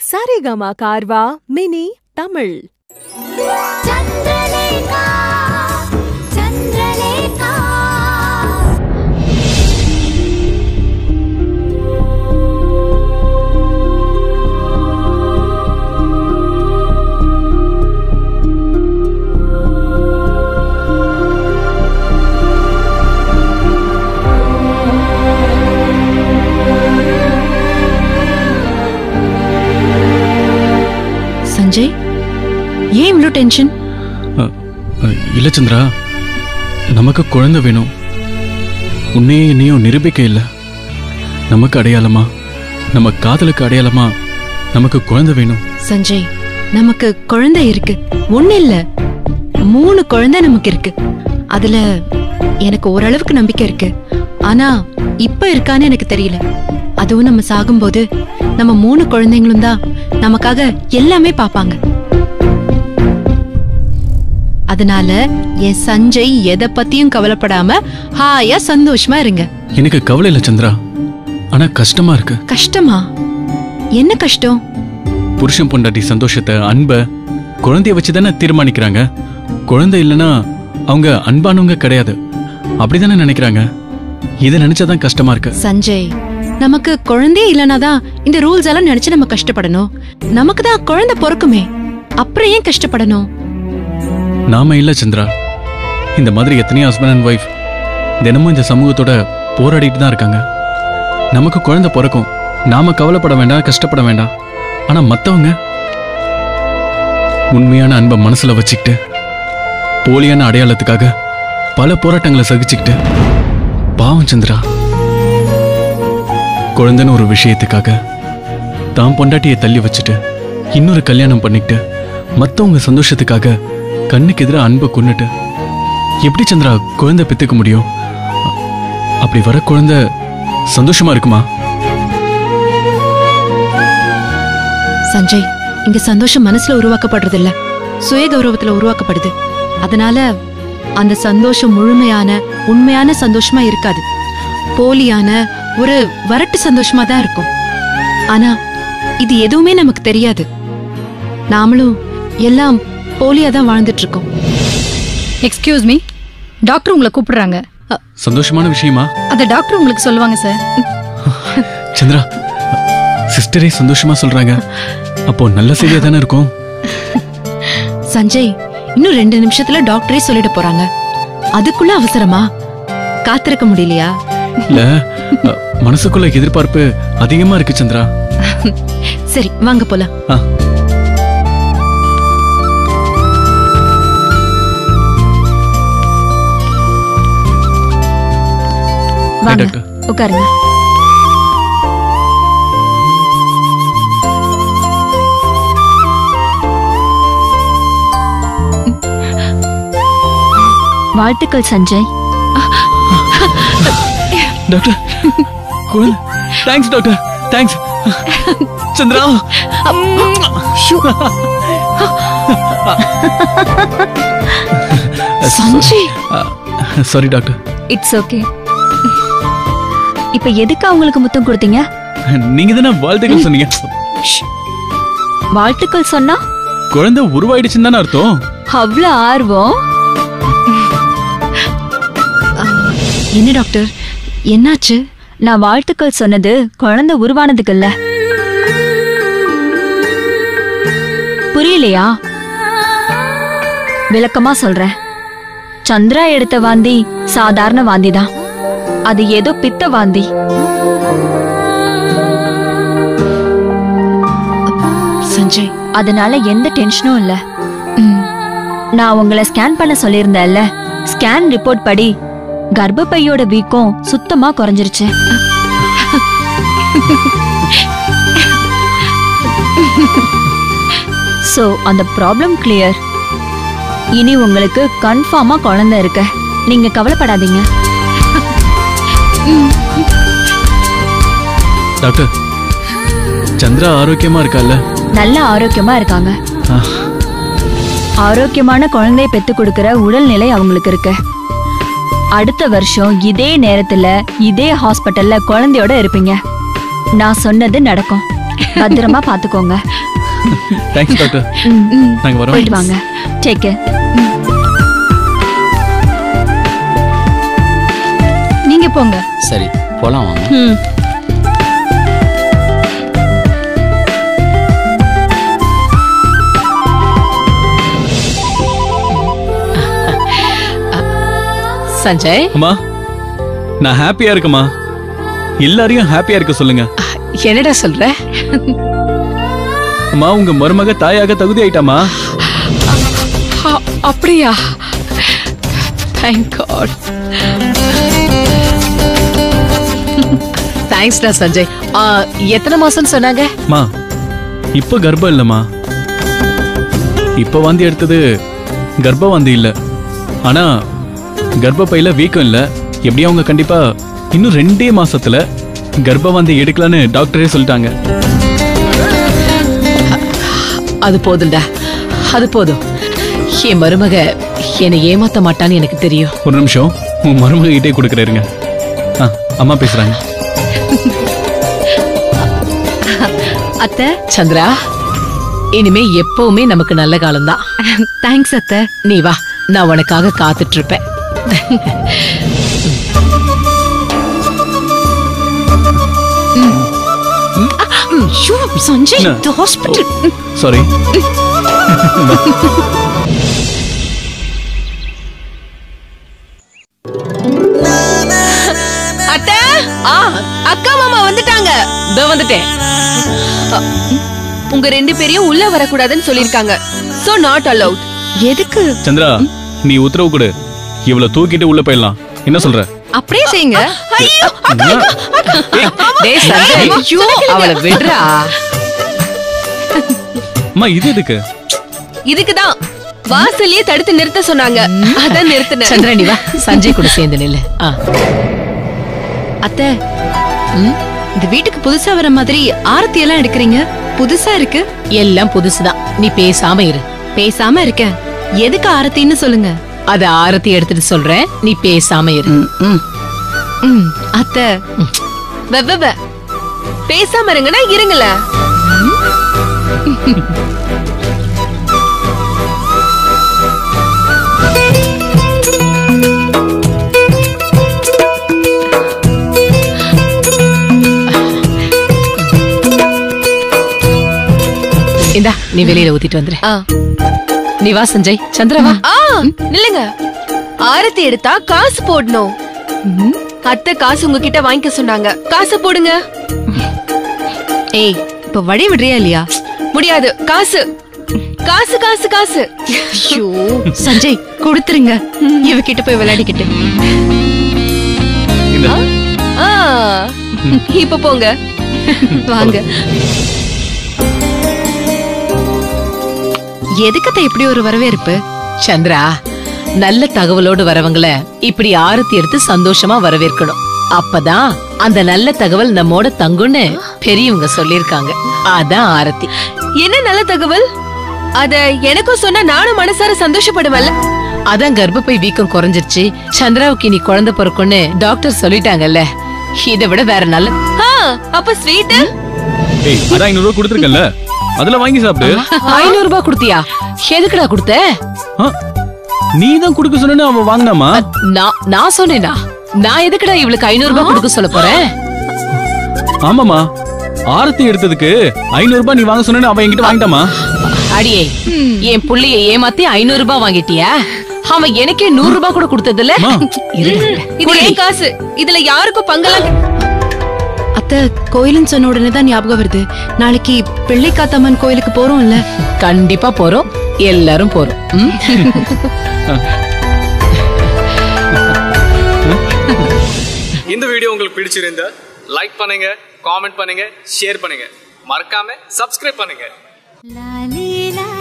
Saregama Carvaan mini Tamil Chandralekha Chandralekha Sanjay ஏன் இவ்ளோ tension அ, அ, இல்ல சந்திரா நமக்கு குழந்தை வேணும் உன்னையே என்னையும் நிரூபிக்க இல்லை நமக்கு அடையாளமா நம்ம காதலுக்கு அடையாளமா நமக்கு குழந்தை வேணும் சஞ்சய் நமக்கு குழந்தை இருக்கு ஒண்ணு இல்ல மூணு குழந்தை நமக்கு இருக்கு அதுல எனக்கு ஓரளவுக்கு நம்பிக்கை இருக்கு ஆனா இப்ப இருக்கான்னு எனக்கு தெரியல அதுவும் நம்ம சாகும்போது நம்ம மூணு குழந்தைங்களும் தான் நமக்காக எல்லாமே பாப்பாங்க அதனால என் சஞ்சய் எதை பத்தியும் கவலைப்படாம ஹாயா சந்தோஷமா இருங்க எனக்கு கவலை இல்லை சந்திரா ஆனா கஷ்டமா இருக்கு கஷ்டமா என்ன கஷ்டம் புருஷன் பொண்டாட்டி சந்தோஷத்தை அன்பை குழந்தைய வச்சு தானே தீர்மானிக்கிறாங்க குழந்தை இல்லைன்னா அவங்க அன்பானவங்க கிடையாது அப்படிதானே நினைக்கிறாங்க இதை நினைச்சாதான் கஷ்டமா இருக்கு சஞ்சய் நமக்கு குழந்தையே இல்லனாதான் இந்த ரூல்ஸ் எல்லாம் நினைச்சு நம்ம கஷ்டப்படணும் நமக்கு தான் குழந்தை பிறக்குமே அப்புறம் ஏன் கஷ்டப்படணும் நாம இல்ல சந்திரா இந்த மாதிரி எத்தனையோ ஹஸ்பண்ட் அண்ட் ஒய்ஃப் தினமும் இந்த சமூகத்தோட போராடிட்டு தான் இருக்காங்க நமக்கு குழந்தை பிறக்கும் நாம கவலைப்பட வேண்டாம் கஷ்டப்பட வேண்டாம் ஆனா மத்தவங்க உண்மையான அன்பை மனசுல வச்சுக்கிட்டு போலியான அடையாளத்துக்காக பல போராட்டங்களை சகிச்சுக்கிட்டு பாவம் சந்திரா குழந்தைன்னு ஒரு விஷயத்துக்காக தான் பொண்டாட்டியை தள்ளி வச்சுட்டு இன்னொரு கல்யாணம் பண்ணிக்கிட்டு மத்தவங்க சந்தோஷத்துக்காக கண்ணுக்கு எதிராக அன்பை கொன்னுட்டு எப்படி சந்திரா குழந்தை பெத்துக்க முடியும் அ- அப்படி வர குழந்தை சந்தோஷமா இருக்குமா சஞ்சய் இங்க சந்தோஷம் மனசுல உருவாக்கப்படுறது இல்ல சுய கௌரவத்துல உருவாக்கப்படுது அதனால அந்த சந்தோஷம் முழுமையான உண்மையான சந்தோஷமா இருக்காது போலியான ஒரு வரட்டு சந்தோஷமா தான் இருக்கும் ஆனா இது எதுவுமே நமக்கு தெரியாது நாமளும் எல்லாம் போலியா தான் வாழ்ந்துட்டு இருக்கோம் எக்ஸ்கியூஸ் மீ டாக்டர் உங்களை கூப்பிடுறாங்க சந்தோஷமான விஷயமா அதை டாக்டர் உங்களுக்கு சொல்லுவாங்க சார் சந்திரா சிஸ்டரே சந்தோஷமா சொல்றாங்க அப்போ நல்ல செய்தியா தானே இருக்கும் சஞ்சய் இன்னும் ரெண்டு நிமிஷத்துல டாக்டரே சொல்லிட போறாங்க அதுக்குள்ள அவசரமா காத்திருக்க முடியலையா இல்ல அ, மனசுக்குள்ள எதிர்பார்ப்பு அதிகமா இருக்கு சந்திரா சரி வாங்க போலாம் ஆ. வாங்க டாக்டர் உட்காருங்க வாழ்த்துக்கள் சஞ்சய் டாக்டர் குழந்தை thanks doctor thanks Chandra Sanjay sorry doctor it's okay இப்ப எதுக்கு அவங்களுக்கு முத்தம் கொடுத்தீங்க நீங்க தானே வாழ்த்துக்கள் சொன்னீங்க வாழ்த்துக்கள் சொன்னா குழந்தை உருவாயிடுச்சுன்னு தானே அர்த்தம் அவ்வளவு ஆர்வம் என்ன டாக்டர் என்னாச்சு நான் வாழ்த்துக்கள் சொன்னது குழந்தை உருவானதுக்கு இல்ல புரியலையா விளக்கமா சொல்றேன் சந்திரா எடுத்த வாந்தி சாதாரண வாந்தி தான் அது ஏதோ பித்த வாந்தி சஞ்சய் அதனால எந்த டென்ஷனும் இல்ல ம், நான் உங்களை ஸ்கேன் பண்ண சொல்லியிருந்தேன்ல ஸ்கேன் ரிப்போர்ட் படி கர்ப்பப்பையோட வீக்கம் சுத்தமா குறைஞ்சிருச்சு சோ அந்த ப்ராப்ளம் கிளியர் இனி உங்களுக்கு கன்ஃபார்மா குழந்தை இருக்கு நீங்க கவலைப்படாதீங்க டாக்டர் சந்திரா ஆரோக்கியமா இருக்கால்ல நல்ல ஆரோக்கியமா இருக்காங்க ஆ, ஆரோக்கியமான குழந்தையை பெத்து கொடுக்கிற உடல்நிலை அவங்களுக்கு இருக்கு அடுத்த வருஷம் இதே நேரத்துல இதே ஹாஸ்பிட்டல்ல குழந்தையோட இருப்பீங்க நான் சொன்னது நடக்கும் பத்திரமா பாத்துக்கோங்க தேங்க்ஸ் டாக்டர் நாங்க வரோம் போயிட்டு வாங்க டேக் நீங்க போங்க சரி போலாம் வாங்க ம் சஞ்சய் அம்மா நான் ஹாப்பியா இருக்கேம்மா எல்லாரையும் ஹாப்பியா இருக்க சொல்லுங்க என்னடா சொல்ற அம்மா உங்க மருமக தாயாக தகுதி ஆயிட்டாமா அ- அப்படியா தேங்க் காட் தேங்க்ஸ்டா சஞ்சய் ஆ, எத்தனை மாசம் சொன்னாங்க மா இப்ப கர்ப்பம் இல்லம்மா இப்ப வாந்தி எடுத்தது கர்ப்ப வாந்தி இல்ல ஆனா கர்ப்பப்பையில வீக்கம் இல்ல எப்படியும் அவங்க கண்டிப்பா இன்னும் ரெண்டே மாசத்துல கர்ப்ப வாந்தி எடுக்கலான்னு டாக்டரே சொல்லிட்டாங்க அது போதும்டா அது போதும் என் மருமக என்னை ஏமாத்த மாட்டான்னு எனக்கு தெரியும் ஒரு நிமிஷம் உன் மருமக கிட்டே கொடுக்குறாருங்க ஆ அம்மா பேசுறாங்க அத்தை சந்திரா இனிமே எப்பவுமே நமக்கு நல்ல காலம்தான் தேங்க்ஸ் அத்தை நீ வா நான் உனக்காக காத்துட்டு இருப்பேன் ஐயோ, சஞ்சய் என்ன? இந்த ஹாஸ்பிட்டல் சாரி அத்தை ஆ அக்கா மாமா வந்துட்டாங்க இதோ வந்துட்டேன் உங்க ரெண்டு பேரையும் உள்ள வரக்கூடாதுன்னு சொல்லிருக்காங்க சோ நாட் அலவுட் எதுக்கு சந்திரா நீ உத்தரவு கொடு இவள தூக்கிட்டு உள்ள போயிடலாம் என்ன சொல்ற அப்படியே செய்யுங்க டேய் சஞ்சய் ஐயோ அவளை விடுறா அம்மா இது எதுக்கு இதுக்குதான் வாசல்லயே தடுத்து நிறுத்த சொன்னாங்க அதான் நிறுத்தினேன் சந்திரா நீ வா சஞ்சய் கூட சேர்ந்து நில்லு ஆ அத்தை ம், இந்த வீட்டுக்கு புதுசா வர மாதிரி ஆரத்தி எல்லாம் எடுக்கிறீங்க புதுசா இருக்கு எல்லாம் புதுசுதான் நீ பேசாம இரு பேசாம இருக்கேன் எதுக்கு ஆரத்தின்னு சொல்லுங்க அத ஆரத்தி எடுத்துட்டு சொல்றேன் நீ பேசாம இரு ம், அத்தை வெ, வெ, வெ. பேசாம இருங்கன்னா இருங்களேன் இந்தா நீ வெளியில ஊத்திட்டு வந்துரு ஆ. நீ வா சஞ்சய் சந்திரா வா ஆ நில்லுங்க ஆரத்தி எடுத்தா காசு போடணும் அத்தை காசு உங்ககிட்ட வாங்கிக்க சொன்னாங்க காசு போடுங்க ஏய் இப்ப வழி விடுறியா இல்லையா முடியாது காசு காசு காசு காசு ஐயோ சஞ்சய் கொடுத்துருங்க இவகிட்ட போய் விளையாடிக்கிட்டு இந்த ஆ இப்ப போங்க வாங்க எதுக்கத்த இப்படி ஒரு வரவேற்பு சந்திரா நல்ல தகவலோடு வரவங்கள இப்படி ஆரத்தி எடுத்து சந்தோஷமா வரவேற்கணும் அப்பதான் அந்த நல்ல தகவல் நம்மோட தங்குன்னு பெரியவங்க சொல்லிருக்காங்க அதான் ஆரத்தி என்ன நல்ல தகவல் அத எனக்கும் சொன்னா நானும் மனசார சந்தோஷப்படுவேன்ல அதான் கர்ப்பப்பை வீக்கம் குறைஞ்சிருச்சு சந்திராவுக்கு இனி குழந்தை பிறக்கும்னு டாக்டர் சொல்லிட்டாங்கல்ல இதை விட வேற நல்ல ஆ, அப்ப ஸ்வீட் ஏய் அதான் ஐநூறு ரூபாய் கொடுத்துருக்கேன்ல அதுல வாங்கி சாப்பிடு ஐநூறு ரூபாய் கொடுத்தியா எதுக்குடா கொடுத்த ஆ, நீ தான் கொடுக்க சொன்னு அவன் வாங்கினாமா நான் நான் சொன்னேனா நான் எதுக்குடா இவளுக்கு ஐநூறு ரூபாய் கொடுக்க சொல்ல போறேன் ஆமாமா ஆரத்தி எடுத்ததுக்கு ஐநூறு ரூபாய் நீ வாங்க சொன்னு அவன் என்கிட்ட வாங்கிட்டாமா அடியே என் புள்ளைய ஏமாத்தி ஐநூறு ரூபாய் வாங்கிட்டியா அவன் எனக்கே நூறு ரூபாய் கூட கொடுத்ததில்ல அம்மா. இருங்க. இது ஏன் காசு இதுல யாருக்கும் பங்கெல்லாம் அத்தை கோயிலுன்னு சொன்ன உடனே தான் ஞாபகம் வருது நாளைக்கு பிள்ளைக்காத்தம்மன் கோயிலுக்கு போறோம்ல கண்டிப்பா போறோம் எல்லாரும் போறோம் ம்? இந்த வீடியோ உங்களுக்கு பிடிச்சிருந்தா லைக் பண்ணுங்க காமெண்ட் பண்ணுங்க ஷேர் பண்ணுங்க மறக்காம சப்ஸ்கிரைப் பண்ணுங்க La li la